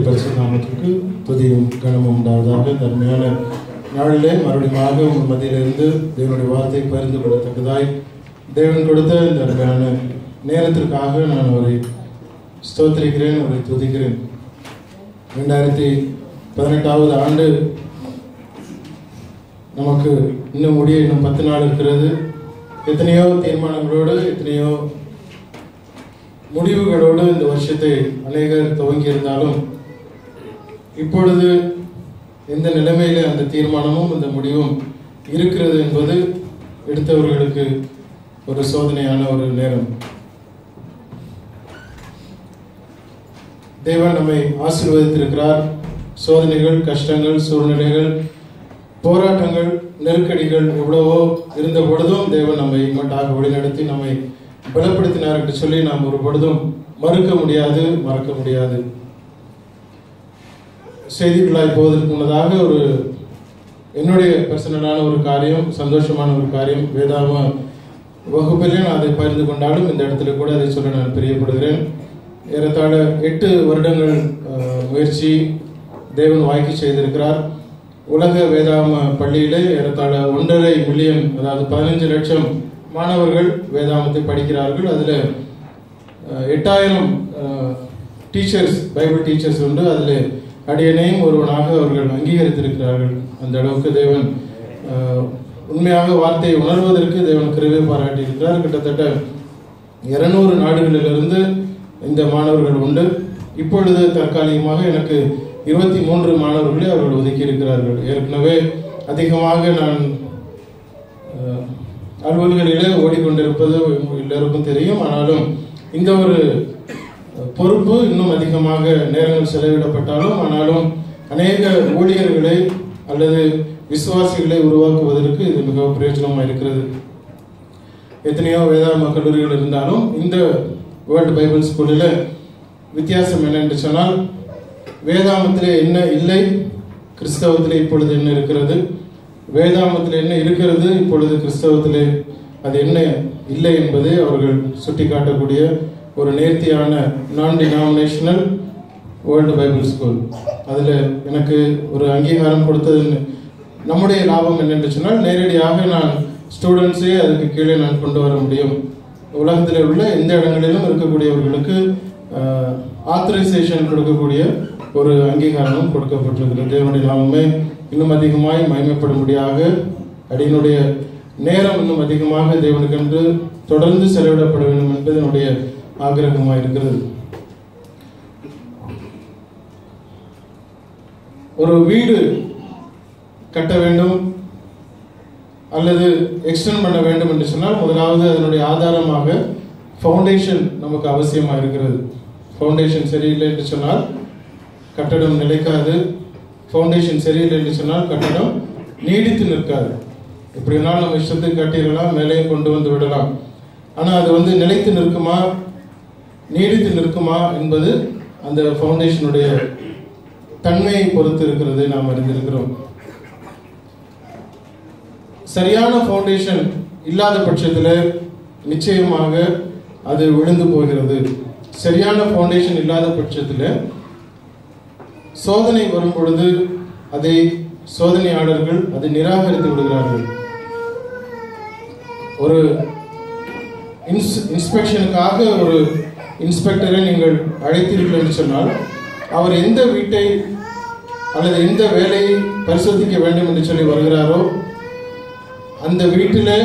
பரிசு நாமத்திற்கு துதியும் கனமும் உண்டாவதாக தன்மையான நாளிலே மறுபடியும் உங்கள் மத்தியிலிருந்து தேவனுடைய வார்த்தை பகிர்ந்து கொள்ளத்தக்கதாய் தேவன் கொடுத்த இந்த அருமையான நேரத்திற்காக நான் அவரை ஸ்தோத்திரிக்கிறேன் அவரை துதிக்கிறேன் ரெண்டாயிரத்தி பதினெட்டாவது ஆண்டு நமக்கு இன்னும் முடிய இன்னும் பத்து நாள் இருக்கிறது எத்தனையோ தீர்மானங்களோடு எத்தனையோ முடிவுகளோடு இந்த வருஷத்தை அநேகர் துவங்கி இருந்தாலும் இப்பொழுது எந்த நிலைமையில அந்த தீர்மானமும் அந்த முடிவும் இருக்கிறது என்பது எடுத்தவர்களுக்கு ஒரு சோதனையான ஒரு நேரம் தேவன் நம்மை ஆசீர்வதித்திருக்கிறார் சோதனைகள் கஷ்டங்கள் சூழ்நிலைகள் போராட்டங்கள் நெருக்கடிகள் எவ்வளவோ இருந்த பொழுதும் தேவன் நம்மை இம்மட்டாக வழிநடத்தி நம்மை பலப்படுத்தினார் என்று சொல்லி நாம் ஒரு பொழுதும் மறுக்க முடியாது மறக்க முடியாது செய்திகளாய் போவதற்கு முன்னதாக ஒரு என்னுடைய பர்சனலான ஒரு காரியம் சந்தோஷமான ஒரு காரியம் வேதாம வகுப்பிலே நான் அதை பகிர்ந்து கொண்டாலும் இந்த இடத்துல கூட அதை சொல்ல நான் பிரியப்படுகிறேன் ஏறத்தாழ எட்டு வருடங்கள் அஹ், முயற்சி தேவன் வாய்க்கு செய்திருக்கிறார் உலக வேதாம பள்ளியிலே ஏறத்தாழ ஒன்றரை மில்லியன் அதாவது பதினஞ்சு லட்சம் மாணவர்கள் வேதாமத்தை படிக்கிறார்கள் அதில் எட்டாயிரம் டீச்சர்ஸ் பைபிள் டீச்சர்ஸ் உண்டு அதில் அடியனையும் ஒருவனாக அவர்கள் அங்கீகரித்திருக்கிறார்கள் அந்த அளவுக்கு தேவன் அஹ், உண்மையாக வார்த்தையை உணர்வதற்கு தேவன் கிருபை பாராட்டியிருக்கிறார் கிட்டத்தட்ட இருநூறு நாடுகளிலிருந்து இந்த மாணவர்கள் உண்டு இப்பொழுது தற்காலிகமாக எனக்கு இருபத்தி மூன்று மாணவர்களை அவர்கள் ஒதுக்கி இருக்கிறார்கள் ஏற்கனவே அதிகமாக நான் அஹ், அலுவல்களிலே ஓடிக்கொண்டிருப்பது எல்லோருக்கும் தெரியும் ஆனாலும் இந்த ஒரு பொறுப்பு இன்னும் அதிகமாக நேரங்கள் செலவிடப்பட்டாலும் ஆனாலும் அநேக ஊழியர்களை அல்லது விசுவாசிகளை உருவாக்குவதற்கு இது மிகவும் பிரயோஜனமாக இருக்கிறது எத்தனையோ வேதாம கல்லூரிகள் இருந்தாலும் இந்த வேர்ல்டு பைபிள் ஸ்கூலில் வித்தியாசம் என்ன என்று சொன்னால் வேதாமத்திலே என்ன இல்லை கிறிஸ்தவத்திலே இப்பொழுது என்ன இருக்கிறது வேதாமத்தில் என்ன இருக்கிறது இப்பொழுது கிறிஸ்தவத்திலே அது என்ன இல்லை என்பதை அவர்கள் சுட்டிக்காட்டக்கூடிய ஒரு நேர்த்தியான நான் டினாமினேஷனல் வேர்ல்டு பைபிள் ஸ்கூல் அதில் எனக்கு ஒரு அங்கீகாரம் கொடுத்தது நம்முடைய லாபம் என்னென்று சொன்னால் நேரடியாக நான் ஸ்டூடெண்ட்ஸே அதுக்கு கீழே நான் கொண்டு வர முடியும் உலகத்தில் உள்ள எந்த இடங்களிலும் இருக்கக்கூடியவர்களுக்கு ஆத்தரைசேஷன் கொடுக்கக்கூடிய ஒரு அங்கீகாரமும் கொடுக்கப்பட்டிருக்கிறது தேவனுடைய நாமமே இன்னும் அதிகமாய் மகிமைப்படும்படியாக அடியினுடைய நேரம் இன்னும் அதிகமாக தேவனுக்கென்று தொடர்ந்து செலவிடப்பட வேண்டும் என்பது என்னுடைய ஆக்கிரகமாக இருக்கிறது ஒரு வீடு கட்ட வேண்டும் அல்லது எக்ஸ்டெண்ட் பண்ண வேண்டும் என்று சொன்னால் முதலாவது அதனுடைய ஆதாரமாக ஃபவுண்டேஷன் நமக்கு அவசியமாக இருக்கிறது ஃபவுண்டேஷன் சரியில்லை என்று சொன்னால் கட்டடம் நிலைக்காது ஃபவுண்டேஷன் சரியில்லை என்று சொன்னால் கட்டடம் நீடித்து நிற்காது எப்படி வேணாலும் நம்ம இஷ்டத்துக்கு கட்டிடலாம் மேலே கொண்டு வந்து விடலாம் ஆனால் அது வந்து நிலைத்து நிற்குமா நீடித்து நிற்குமா என்பது அந்த ஃபவுண்டேஷனுடைய தன்மையை பொறுத்து இருக்கிறது நாம் அறிந்திருக்கிறோம் சரியான ஃபவுண்டேஷன் இல்லாத பட்சத்தில் நிச்சயமாக அது விழுந்து போகிறது சரியான ஃபவுண்டேஷன் இல்லாத பட்சத்தில் சோதனை வரும் பொழுது அதை சோதனையாளர்கள் அதை நிராகரித்து விடுகிறார்கள் ஒரு இன்ஸ்பெக்ஷனுக்காக ஒரு இன்ஸ்பெக்டரை நீங்கள் அழைத்தீர்கள் என்று சொன்னால் அவர் எந்த வீட்டை அல்லது எந்த வேலையை பரிசோதிக்க வேண்டும் என்று சொல்லி வருகிறாரோ அந்த வீட்டில்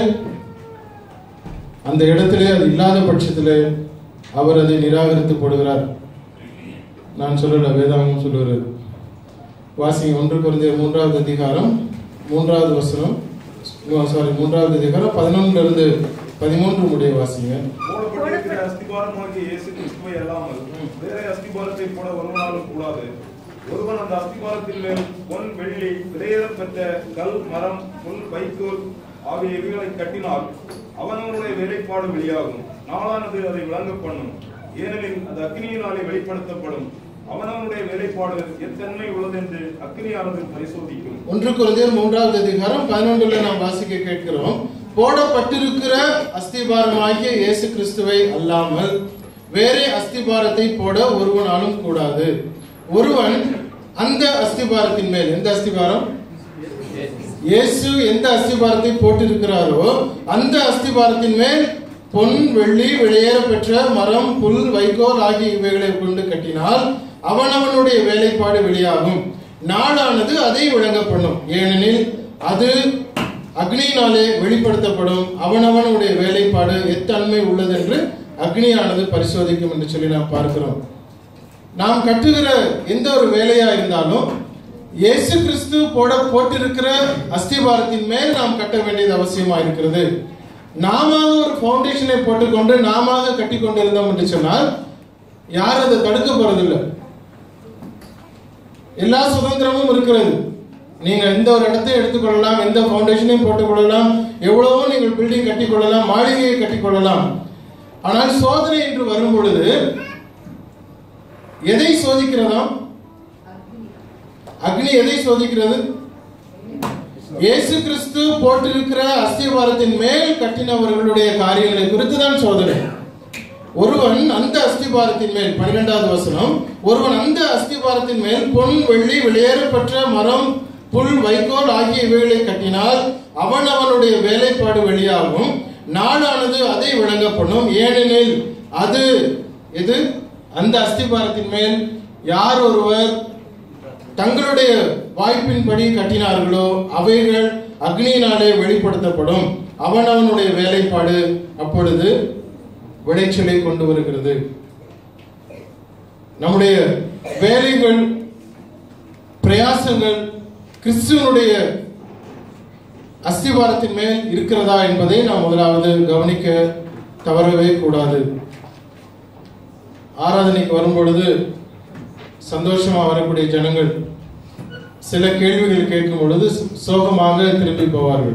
அந்த இடத்திலே அது இல்லாத பட்சத்தில் அவர் அதை நிராகரித்து போடுகிறார் நான் சொல்லல வேதாகம் சொல்லுகிறது வாசிங்க ஒன்று குறைந்த மூன்றாவது அதிகாரம் மூன்றாவது வசனம் சாரி மூன்றாவது அதிகாரம் பதினொன்னுல இருந்து பதிமூன்று முடிய வாசிங்க போடப்பட்டிருக்கிற அஸ்திபாரமாகிய இயேசு கிறிஸ்துவை அல்லாமல் வேற அஸ்திபாரத்தை போட ஒருவனாலும் கூடாது ஒருவன் அந்த அஸ்திபாரத்தின் மேல் பொன் வெள்ளி விலையேறப் பெற்ற கல் மரம் புல் வைக்கோல் ஆகிய இவைகளை கட்டினால் அவனவனுடைய வேலைப்பாடு வெளியாகும் நாளானது அதை விளங்க பண்ணும் ஏனெனில் அது அக்னியினாலே வெளிப்படுத்தப்படும் அவனவனுடைய வேலைப்பாடு எத்தன்மை உள்ளதென்று அக்னியானது பரிசோதிக்கும் ஒன்று குறைந்தர் மூன்றாவது அதிகாரம் பதினொன்றுல நாம் வாசிக்க கேட்கிறோம் போடப்பட்டிருக்கிற அஸ்திபாரமாகிய இயேசு கிறிஸ்துவை அல்லாமல் வேறே அஸ்திபாரத்தை போட ஒருவனாலும் கூடாது ஒருவன் அந்த அஸ்திபாரத்தின் மேல் எந்த அஸ்திபாரம் இயேசு எந்த அஸ்திபாரத்தை போட்டிருக்கிறாரோ அந்த அஸ்திபாரத்தின் மேல் பொன் வெள்ளி வெளியேற பெற்ற மரம் புல் வைக்கோல் ஆகிய இவைகளை கொண்டு கட்டினால் அவனவனுடைய வேலைப்பாடு வெளியாகும் நாளானது அதை விளங்க பண்ணும் ஏனெனில் அது அக்னியினாலே வெளிப்படுத்தப்படும் அவனவனுடைய வேலைப்பாடு எத்தன்மை உள்ளது என்று அக்னியானது பரிசோதிக்கும் என்று சொல்லி நாம் பார்க்கிறோம் நாம் கட்டுகிற எந்த ஒரு வேலையா இருந்தாலும் இயேசு கிறிஸ்து போட போட்டிருக்கிற அஸ்திபாரத்தின் மேல் நாம் கட்ட வேண்டியது அவசியமா இருக்கிறது நாம ஒரு ஃபவுண்டேஷனை போட்டுக்கொண்டு நாம கட்டி கொண்டிருந்தோம் என்று சொன்னால் யாரும் அதை தடுக்க போறதில்லை எல்லா சுதந்திரமும் இருக்கிறது நீங்க எந்த ஒரு இடத்தையும் எடுத்துக்கொள்ளலாம் எந்த ஃபவுண்டேஷனையும் போட்டுக்கொள்ளலாம் எவ்வளவோ நீங்கள் பில்டிங் கட்டிக்கொள்ளலாம் மாளிகையை கட்டிக்கொள்ளலாம் ஆனால் சோதனை என்று வரும் பொழுது எதை சோதிக்கிறதாம் அக்னி எதை சோதிக்கிறது இயேசு கிறிஸ்து போட்டிருக்கிற அஸ்திவாரத்தின் மேல் கட்டினவர்களுடைய காரியங்களை குறித்து தான் சோதனை ஒருவன் அந்த அஸ்திபாரத்தின் மேல் பன்னிரெண்டாவது வசனம் ஒருவன் அந்த அஸ்திபாரத்தின் மேல் பொன் வெள்ளி வெளியேறப்பட்ட மரம் புல் வைக்கோல் ஆகிய இவைகளை கட்டினால் அவன் அவனுடைய வேலைப்பாடு வெளியாகும் நாளானது அதை விளங்க பண்ணும் ஏனெனில் அது எது அந்த அஸ்திபாரத்தின் மேல் யார் ஒருவர் தங்களுடைய வாய்ப்பின்படி கட்டினார்களோ அவைகள் அக்னியினாலே வெளிப்படுத்தப்படும் அவனவனுடைய வேலைப்பாடு அப்பொழுது விளைச்சலை கொண்டு வருகிறது நம்முடைய வேலைகள் பிரயாசங்கள் கிறிஸ்துவனுடைய அஸ்திவாரத்தின் மேல் இருக்கிறதா என்பதை நாம் முதலாவது கவனிக்க தவறவே கூடாது ஆராதனைக்கு வரும்பொழுது சந்தோஷமா வரக்கூடிய ஜனங்கள் சில கேள்விகள் கேட்கும் பொழுது சோகமாக திரும்பி போவார்கள்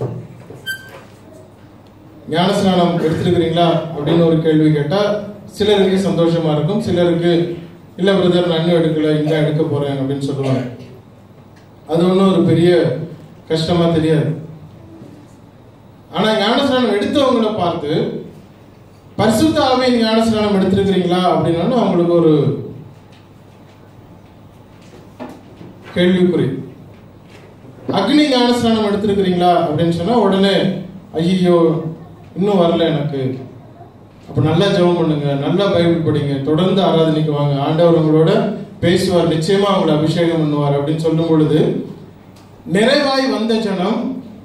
ஞானஸ்நானம் எடுத்திருக்கிறீங்களா அப்படின்னு ஒரு கேள்வி கேட்டா சிலருக்கு சந்தோஷமா இருக்கும் சிலருக்கு இல்ல பிரதர் நான் இன்னும் எடுக்கல இங்க எடுக்க போறேன் அப்படின்னு சொல்லுவாங்க அது ஒன்றும் ஒரு பெரிய கஷ்டமா தெரியாது ஆனா ஞானஸ்நானம் எடுத்தவங்களை பார்த்து பரிசுத்த ஆவியின் ஞானஸ்நானம் எடுத்திருக்கிறீங்களா அப்படின்னா அவங்களுக்கு ஒரு கேள்விக்குறி அக்னி ஞானஸ்நானம் எடுத்திருக்கிறீங்களா அப்படின்னு சொன்னா உடனே ஐயோ இன்னும் வரல எனக்கு அப்ப நல்லா ஜெபம் பண்ணுங்க நல்லா பைபிள் படிங்க தொடர்ந்து ஆராதனைக்கு வாங்க ஆண்டவர் உங்களோட பேசுவார் நிச்சயமா உங்களை அபிஷேகம் பண்ணுவார் அப்படின்னு சொல்லும் பொழுது நிறைவாய் வந்த ஜனம்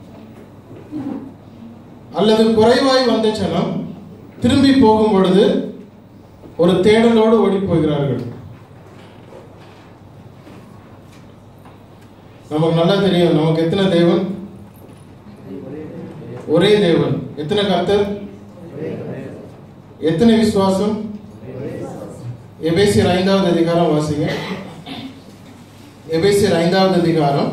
அல்லது குறைவாய் வந்த ஜனம் திரும்பி போகும் பொழுது ஒரு தேடலோடு ஓடி போகிறார்கள் நமக்கு நல்லா தெரியும் நமக்கு எத்தனை தேவன் ஒரே தேவன் எத்தனை கர்த்தர் எத்தனை விசுவாசம் எபேசியர் ஐந்தாவது அதிகாரம் வாசிங்க எபேசியர் ஐந்தாவது அதிகாரம்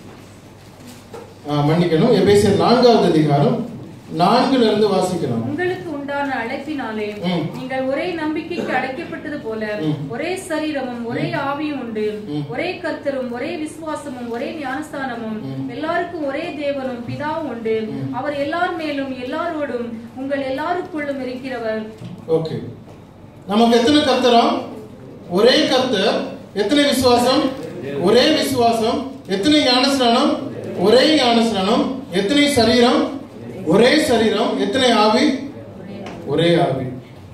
ஆ, மன்னிக்கணும் எபேசியர் நான்காவது அதிகாரம் நான்குல இருந்து வாசிக்கணும் உங்களுக்கு உண்டான அழைப்பினாலே ம். நீங்கள் ஒரே நம்பிக்கைக்கு அழைக்கப்பட்டது போல ம். ஒரே சரீரமும் ஒரே ஆவியும் உண்டு ம். ஒரே கர்த்தரும் ஒரே விசுவாசமும் ஒரே ஞானஸ்தானமும் ம். எல்லாருக்கும் ஒரே தேவனும் பிதாவும் உண்டு அவர் எல்லார் மேலும் எல்லாரோடும் உங்கள் எல்லாருக்குள்ளும் இருக்கிறவர் ஓகே நமக்கு எத்தனை கர்த்தரம் ஒரே கர்த்தர் எத்தனை விசுவாசம் ஒரே விசுவாசம் எத்தனை ஞானஸ்நானம் ஒரே ஞானஸ்நானம் எத்தனை சரீரம் ஒரே சரீரம் எத்தனை ஆவி ஒரே ஆவி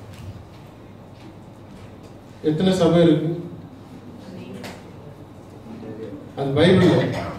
எத்தனை சபை இருக்கு அது பைபிள்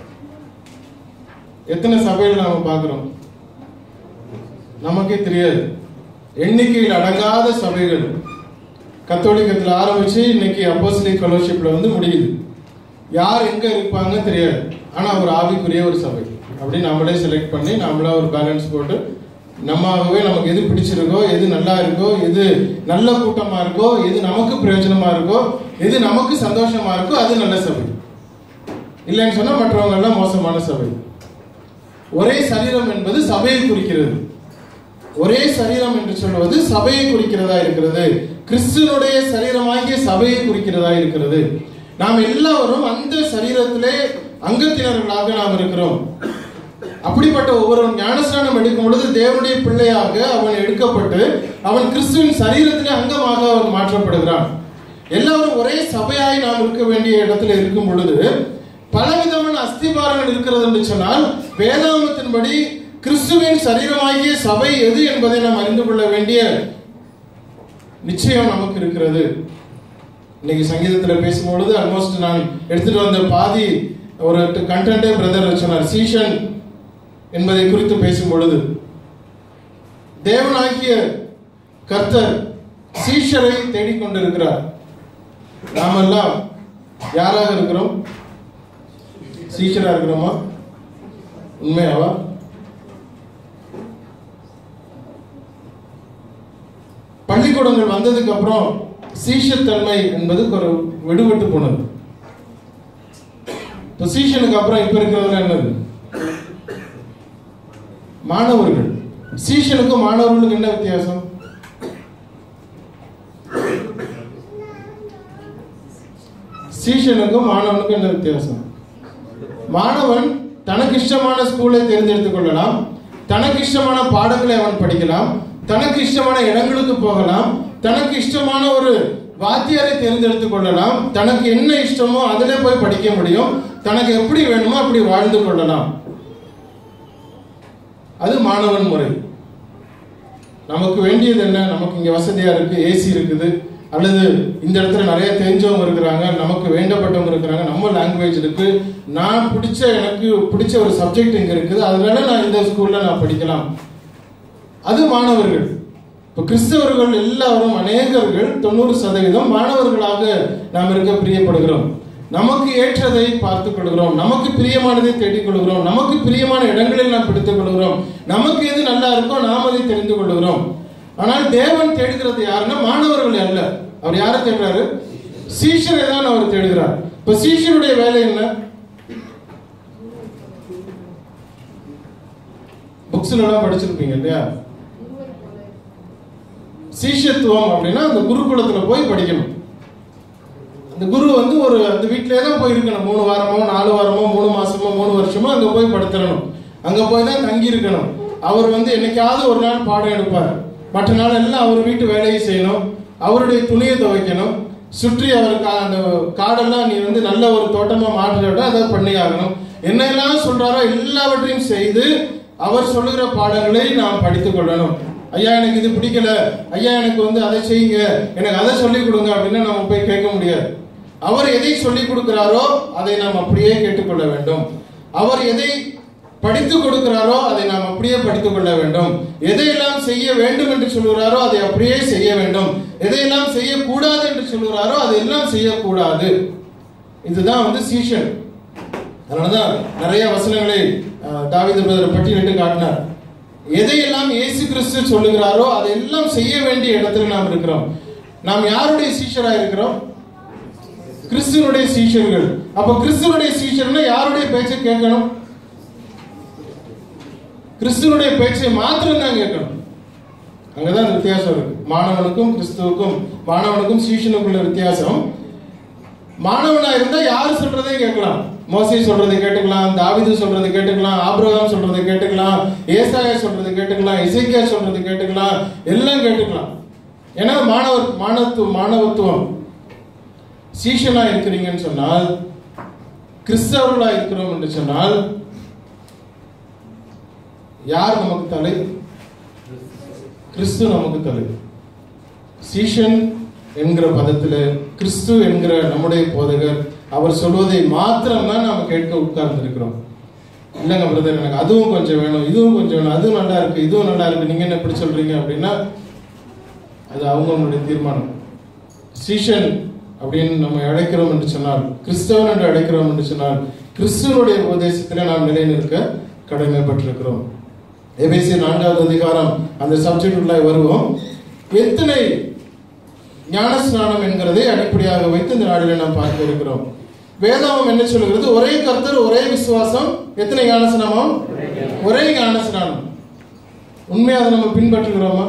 எத்தனை சபைகள் நாம பார்க்கிறோம் நமக்கே தெரியாது எண்ணிக்கையில் அடங்காத சபைகள் கத்தோலிக்கத்தில் ஆரம்பிச்சு இன்னைக்கு அப்போஸ்லிக் ஃபெலோஷிப்ல வந்து முடியுது யார் எங்க இருப்பாங்க தெரியாது ஆனா ஒரு ஆவிக்குரிய ஒரு சபை அப்படி நம்மளே செலக்ட் பண்ணி நம்மளா ஒரு பேலன்ஸ் போட்டு நம்மாகவே நமக்கு எது பிடிச்சிருக்கோ எது நல்லா இருக்கோ எது நல்ல கூட்டமா இருக்கோ எது நமக்கு பிரயோஜனமா இருக்கோ எது நமக்கு சந்தோஷமா இருக்கோ அது நல்ல சபை இல்லைன்னு சொன்னா மற்றவங்க எல்லாம் மோசமான சபை ஒரே சரீரம் என்பது சபையை குறிக்கிறது ஒரே சரீரம் என்று சொல்வது சபையை குறிக்கிறதா இருக்கிறது கிறிஸ்துவனுடைய சரீரமாகிய சபையை குறிக்கிறதா இருக்கிறது நாம் எல்லாரும் அந்த சரீரத்திலே அங்கத்தினர்களாக நாம் இருக்கிறோம் அப்படிப்பட்ட ஒவ்வொருவன் ஞானஸ்நானம் எடுக்கும் பொழுது தேவனுடைய பிள்ளையாக அவன் எடுக்கப்பட்டு அவன் கிறிஸ்துவின் சரீரத்திலே அங்கமாக அவன் மாற்றப்படுகிறான் எல்லாரும் ஒரே சபையாய் நாம் இருக்க வேண்டிய இடத்துல இருக்கும் பொழுது பலவிதமான அஸ்திபாரங்கள் இருக்கிறது என்று சொன்னால் வேதாமத்தின்படி கிறிஸ்துவின் சரீரமாகிய சபை எது என்பதை நாம் அறிந்து கொள்ள வேண்டிய நிச்சயம் நமக்கு இருக்கிறது இன்னைக்கு சங்கீதத்தில் பேசும்பொழுது ஆல்மோஸ்ட் நான் எடுத்துட்டு வந்த பாதி ஒரு கண்டென்டே பிரதர் சொன்னார் சீஷன் என்பதை குறித்து பேசும் பொழுது தேவனாகிய கர்த்தர் சீஷரை தேடிக்கொண்டிருக்கிறார் நாமெல்லாம் யாராக இருக்கிறோம் சீஷரா இருக்கிறோமா உண்மையாவா பள்ளிக்கூடங்கள் வந்ததுக்கு அப்புறம் சீஷத்தன்மை என்பது ஒரு விடுபட்டு போனது இப்போ சீஷனுக்கு அப்புறம் இப்ப இருக்கிறதுல என்னது மாணவர்கள் சீஷனுக்கும் மாணவர்களுக்கும் என்ன வித்தியாசம் சீஷனுக்கும் மாணவனுக்கும் என்ன வித்தியாசம் மாணவன் தனக்கு இஷ்டமான ஸ்கூலை தேர்ந்தெடுத்துக் கொள்ளலாம் தனக்கு இஷ்டமான பாடங்களை அவன் படிக்கலாம் தனக்கு இஷ்டமான இடங்களுக்கு போகலாம் தனக்கு இஷ்டமான ஒரு வாத்தியாரை தேர்ந்தெடுத்துக் கொள்ளலாம் தனக்கு என்ன இஷ்டமோ அதிலே போய் படிக்க முடியும் தனக்கு எப்படி வேணுமோ அப்படி வாழ்ந்து கொள்ளலாம் அது மாணவன் முறை நமக்கு வேண்டியது என்ன நமக்கு இங்க வசதியா இருக்கு ஏசி இருக்குது அல்லது இந்த இடத்துல நிறைய தெரிஞ்சவங்க இருக்கிறாங்க நமக்கு வேண்டப்பட்டவங்க இருக்கிறாங்க நம்ம லாங்குவேஜ் இருக்கு நான் பிடிச்ச எனக்கு பிடிச்ச ஒரு சப்ஜெக்ட் இங்க இருக்குது அதனால நான் இந்த ஸ்கூல்ல நான் படிக்கலாம் அது மாணவர்கள் இப்போ கிறிஸ்தவர்கள் எல்லாரும் அநேகர்கள் தொண்ணூறு சதவீதம் மாணவர்களாக நாம் இருக்க பிரியப்படுகிறோம் நமக்கு ஏற்றதை பார்த்துக் கொள்கிறோம் நமக்கு பிரியமானதை தேடிக் கொள்கிறோம் நமக்கு பிரியமான இடங்களில் நாம் பிடித்துக் கொள்கிறோம் நமக்கு எது நல்லா இருக்கோ நாம் அதை தெரிந்து கொள்கிறோம் ஆனால் தேவன் தேடுகிறது யாருன்னா மாணவர்கள் அல்ல அவர் யாரை தேடுறாரு சீஷரை தான் அவர் தேடுகிறார் இப்ப சீஷருடைய வேலை என்ன புக்ஸ்ல எல்லாம் படிச்சிருப்பீங்க இல்லையா சீஷத்துவம் அப்படின்னா அந்த குருகுலத்துல போய் படிக்கணும் அந்த குரு வந்து ஒரு அந்த வீட்டிலே தான் போய் இருக்கணும் மூணு வாரமோ நாலு வாரமோ மூணு மாசமோ மூணு வருஷமோ அங்க போய் படுத்துடணும் அங்க போய் தான் தங்கி இருக்கணும் அவர் வந்து என்னைக்காவது ஒரு நாள் பாடம் எடுப்பார் மற்ற நாள் எல்லாம் அவர் வீட்டு வேலையை செய்யணும் அவருடைய துணியை துவைக்கணும் சுற்றி அவர் கா- அந்த காடெல்லாம் நீ வந்து நல்ல ஒரு தோட்டமா மாற்றிட அதை பண்ணி ஆகணும் என்னெல்லாம் சொல்றாரோ எல்லாவற்றையும் செய்து அவர் சொல்லுகிற பாடங்களை நாம் படித்துக் கொள்ளணும் ஐயா எனக்கு இது பிடிக்கல ஐயா எனக்கு வந்து அதை செய்யுங்க எனக்கு அதை சொல்லிக் கொடுங்க அப்படின்னு நம்ம போய் கேட்க முடியாது அவர் எதை சொல்லிக் கொடுக்கிறாரோ அதை நாம் அப்படியே கேட்டுக்கொள்ள வேண்டும் அவர் எதை படித்து கொடுக்கிறாரோ அதை நாம் அப்படியே படித்துக் கொள்ள வேண்டும் எதையெல்லாம் செய்ய வேண்டும் என்று சொல்கிறாரோ அதை அப்படியே செய்ய வேண்டும் எதையெல்லாம் செய்யக்கூடாது என்று சொல்கிறாரோ அதையெல்லாம் செய்யக்கூடாது இதுதான் வந்து சீஷன் அதனாலதான் நிறைய வசனங்களை அஹ், தாவீது பிரதர் பட்டியலிட்டு காட்டினார் எதையெல்லாம் இயேசு கிறிஸ்து சொல்லுகிறாரோ அதையெல்லாம் செய்ய வேண்டிய இடத்துல நாம் இருக்கிறோம் நாம் யாருடைய சீஷரா இருக்கிறோம் கிறிஸ்துவனுடைய சீஷர்கள் அப்ப கிறிஸ்துவனுடைய சீஷர்னா யாருடைய பேச்சை கேட்கணும் கிறிஸ்துவனுடைய பேச்சை மாத்திரம் தான் கேட்கணும் அங்கதான் அந்த வித்தியாசம் இருக்கு மாணவனுக்கும் கிறிஸ்துவுக்கும் மாணவனுக்கும் சீஷனுக்குள்ள வித்தியாசம் மாணவனா இருந்தா யார் சொல்றதே கேட்கலாம் மோசே சொல்றதை கேட்டுக்கலாம் தாவீது சொல்றதை கேட்டுக்கலாம் ஆபிரகாம் சொல்றதை கேட்டுக்கலாம் ஏசாயா சொல்றதை கேட்டுக்கலாம் இசைக்கியா சொல்றதை கேட்டுக்கலாம் எல்லாம் கேட்டுக்கலாம் ஏன்னா மாணவர் மாணவத்து மாணவத்துவம் சீஷனா இருக்கிறீங்கன்னு சொன்னால் கிறிஸ்தவர்களா இருக்கிறோம் என்று சொன்னால் யார் நமக்கு தலை கிறிஸ்து நமக்கு தலை சீஷன் என்கிற பதத்துல கிறிஸ்து என்கிற நம்முடைய போதகர் அவர் சொல்வதை மாத்திரம் தான் நாம கேட்க உட்கார்ந்து இருக்கிறோம் இல்லைங்க பிரதர் எனக்கு அதுவும் கொஞ்சம் வேணும் இதுவும் கொஞ்சம் வேணும் அதுவும் நல்லா இருக்கு இதுவும் நல்லா இருக்கு நீங்க என்ன இப்படி சொல்றீங்க அப்படின்னா அது அவங்களுடைய தீர்மானம் சீஷன் அப்படின்னு நம்ம அழைக்கிறோம் என்று சொன்னால் கிறிஸ்தவன் என்று அழைக்கிறோம் என்று சொன்னால் கிறிஸ்துவனுடைய உபதேசத்துல நாம் நிலைநிற்க கடமைப்பட்டிருக்கிறோம் எபேசி நான்காவது அதிகாரம் அந்த சப்ஜெக்ட் உள்ள வருவோம் எத்தனை ஞானஸ்நானம் என்கிறதை அடிப்படையாக வைத்து இந்த நாளில் நாம் பார்க்க இருக்கிறோம் வேதாமம் என்ன சொல்கிறது ஒரே கர்த்தர் ஒரே விசுவாசம் எத்தனை ஞானஸ்நானம் ஒரே ஞானஸ்நானம் உண்மையாக அதை நம்ம பின்பற்றுகிறோமா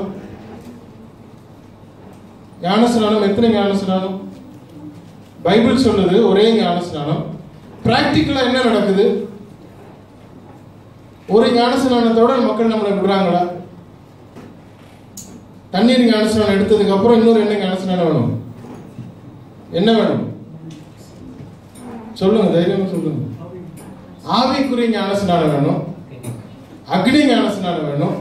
ஞானஸ்நானம் எத்தனை ஞானஸ்நானம் பைபிள் சொல்லுது ஒரே ஞானஸ்நானம் பிராக்டிக்கலா என்ன நடக்குது ஒரு ஞானஸ்நானத்தோட மக்கள் நம்மளை விடுறாங்களா தண்ணீர் ஞானஸ்நானம் எடுத்ததுக்கு அப்புறம் இன்னொரு என்ன ஞானஸ்நானம் வேணும் என்ன வேணும் சொல்லுங்க தைரியமா சொல்லுங்க ஆவிக்குரிய ஞானஸ்நானம் வேணும் அக்னி ஞானஸ்நானம் வேணும்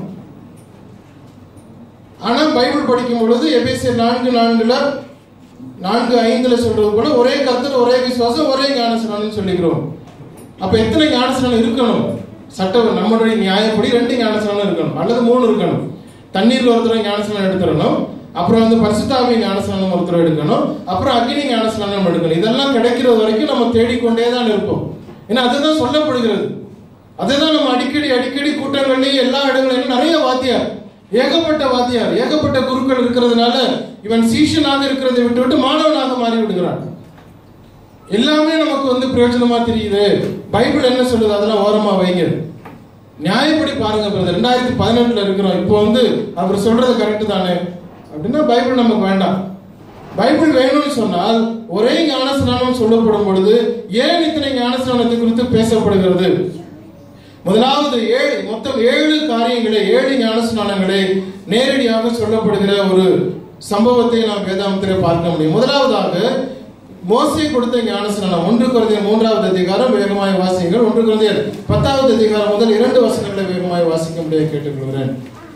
ஆனா பைபிள் படிக்கும் பொழுது எபேசியர் நான்கு நான்குல நான்கு ஐந்துல சொல்றது கூட ஒரே கருத்துல ஒரே விசுவாசம் ஒரே ஞானஸ்நானம் சொல்லிக்கிறோம் அப்ப எத்தனை ஞானஸ்நானம் இருக்கணும் சட்டம் நம்மளுடைய நியாயப்படி ரெண்டு ஞானஸ்நானம் இருக்கணும் அல்லது மூணு இருக்கணும் தண்ணீர்ல ஒருத்தர் ஞானஸ்நானம் எடுத்துடணும் அப்புறம் வந்து பரிசுத்தாவி ஞானஸ்நானம் ஒருத்தர் எடுக்கணும் அப்புறம் அக்னி ஞானஸ்நானம் எடுக்கணும் இதெல்லாம் கிடைக்கிறது வரைக்கும் நம்ம தேடிக்கொண்டே தான் இருப்போம் ஏன்னா அதுதான் சொல்லப்படுகிறது அதுதான் நம்ம அடிக்கடி அடிக்கடி கூட்டங்கள்லயும் எல்லா இடங்களையும் நிறைய வாத்தியார் ஏகப்பட்ட வாத்தியார் ஏகப்பட்ட குருக்கள் இருக்கிறதுனால இவன் சீஷனாக இருக்கிறதை விட்டு விட்டு மாணவனாக மாறி விடுகிறான் எல்லாமே நமக்கு வந்து பிரயோஜனமா தெரியுது பைபிள் என்ன சொல்லுது அதெல்லாம் ஓரமா வைங்க நியாயப்படி பாருங்க பிரதர் ரெண்டாயிரத்தி பதினெட்டுல இருக்கிறோம் இப்போ வந்து அவர் சொல்றது கரெக்ட் தானே அப்படின்னா பைபிள் நமக்கு வேண்டாம் பைபிள் வேணும்னு சொன்னால் ஒரே ஞானஸ்நானம் சொல்லப்படும் பொழுது ஏன் இத்தனை ஞானஸ்நானத்தை குறித்து பேசப்படுகிறது முதலாவது ஏழு மொத்தம் ஏழு காரியங்களை ஏழு ஞானஸ்நானங்களை நேரடியாக சொல்லப்படுகிற ஒரு சம்பவத்தை நாம் வேதாந்தத்திலே பார்க்க முடியும் முதலாவதாக மோசே கொடுத்த ஞானஸ்நானம் ஒன்று குழந்தையர் மூன்றாவது அதிகாரம் வேகமாய் வாசியுங்கள் ஒன்று குழந்தையர் பத்தாவது அதிகாரம் முதல் இரண்டு வசனங்களை வேகமாய் வாசிக்க முடிய கேட்டுக்கொள்கிறேன்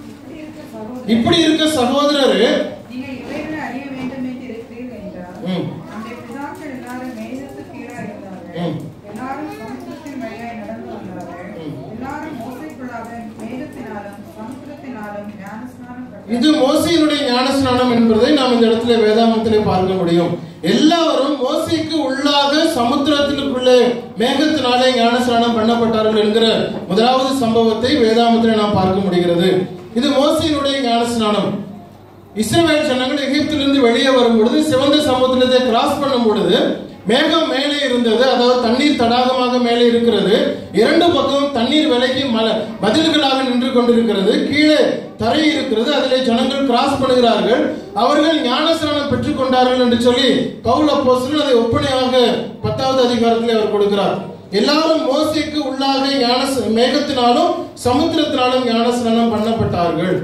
இப்படி இருக்க சகோதரரே நீங்கள் இவைகளை அறிய வேண்டும் என்று இருக்கிறீர்கள் என்றால், ம். நம்முடைய பிதாக்கள் எல்லாரும் மேகத்துக்கு கீழாய் இருந்தார்கள். ம். எல்லாரும் சமுத்திரத்தின் வழியாய் நடந்து வந்தார்கள். ம். எல்லாரும் மோசைக்குள்ளாக மேகத்தினாலும் சமுத்திரத்தினாலும் ஞானஸ்நானம் பெற்றார்கள். இது மோசையினுடைய ஞானஸ்நானம் என்பதை நாம் இந்த இடத்துல வேதாந்தத்திலே பார்க்க முடியும் எல்லாரும் மோசைக்கு உள்ளாக சமுத்திரத்திற்குள்ளே மேகத்தினாலே ஞானஸ்நானம் பண்ணப்பட்டார்கள் என்கிற முதலாவது சம்பவத்தை வேதாந்தத்திலே நாம் பார்க்க முடிகிறது இது மோசையினுடைய ஞானஸ்நானம் இஸ்ரவேல் ஜனங்கள் எகிப்திலிருந்து வெளியே வரும் பொழுது சிவந்த சமுத்திரத்தை கிராஸ் பண்ணும் பொழுது மேகம் மேலே இருந்தது அதாவது தண்ணீர் தடாகமாக மேலே இருக்கிறது இரண்டு பக்கம் தண்ணீர் விலகி மல மதில்களாக நின்று கொண்டிருக்கிறது கீழே தரை இருக்கிறது அதிலே ஜனங்கள் கிராஸ் பண்ணுகிறார்கள் அவர்கள் ஞானஸ்நானம் பெற்றுக் கொண்டார்கள் என்று சொல்லி பவுல் அப்போஸ்தலன் அதை ஒப்பனையாக பத்தாவது அதிகாரத்தில் அவர் கொடுக்கிறார் எல்லாரும் மோசைக்கு உள்ளாக ஞான மேகத்தினாலும் சமுத்திரத்தினாலும் ஞானஸ்நானம் பண்ணப்பட்டார்கள்